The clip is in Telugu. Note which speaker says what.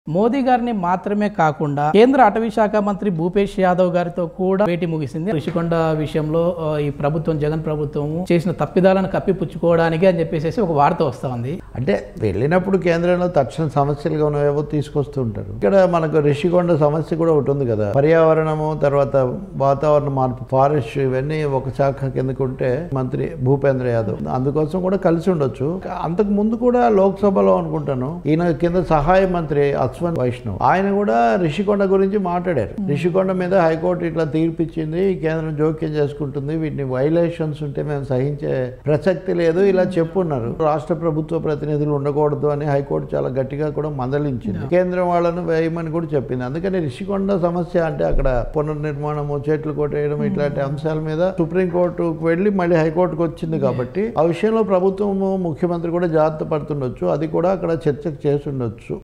Speaker 1: మోదీ గారిని మాత్రమే కాకుండా కేంద్ర అటవీ శాఖ మంత్రి భూపేష్ యాదవ్ గారితో కూడా భేటీ ముగిసింది ఋషికొండ విషయంలో ఆ, ఈ ప్రభుత్వం జగన్ ప్రభుత్వం చేసిన తప్పిదాలను కప్పిపుచ్చుకోవడానికి అని చెప్పేసి ఒక వార్త వస్తా ఉంది
Speaker 2: అంటే వెళ్ళినప్పుడు కేంద్రంలో తక్షణ సమస్యలుగా ఉన్నవేవో తీసుకొస్తూ ఉంటారు ఇక్కడ మనకు రిషికొండ సమస్య కూడా ఒకటి ఉంది కదా పర్యావరణము తర్వాత వాతావరణ మార్పు ఫారెస్ట్ ఇవన్నీ ఒక శాఖ కిందకు ఉంటే మంత్రి భూపేంద్ర యాదవ్ అందుకోసం కూడా కలిసి ఉండొచ్చు అంతకు ముందు కూడా లోక్సభలో అనుకుంటాను ఈయన కింద సహాయ మంత్రి అశ్వన్ వైష్ణవ్ ఆయన కూడా రిషికొండ గురించి మాట్లాడారు రిషికొండ మీద హైకోర్టు ఇట్లా తీర్పిచ్చింది కేంద్రం జోక్యం చేసుకుంటుంది వీటిని వైలేషన్స్ ఉంటే మేము సహించే ప్రసక్తి లేదు ఇలా చెప్పున్నారు రాష్ట్ర ప్రభుత్వ ప్రతినిధులు ఉండకూడదు అని హైకోర్టు చాలా గట్టిగా కూడా మందలించింది కేంద్రం వాళ్ళను వేయమని కూడా చెప్పింది అందుకని రిషికొండ సమస్య అంటే అక్కడ పునర్నిర్మాణము చెట్లు కొట్టేయడం ఇట్లాంటి అంశాల మీద సుప్రీంకోర్టుకు వెళ్ళి మళ్ళీ హైకోర్టుకు వచ్చింది కాబట్టి ఆ విషయంలో ప్రభుత్వము ముఖ్యమంత్రి కూడా జాగ్రత్త పడుతుండొచ్చు అది కూడా అక్కడ చర్చకు చేసి ఉండొచ్చు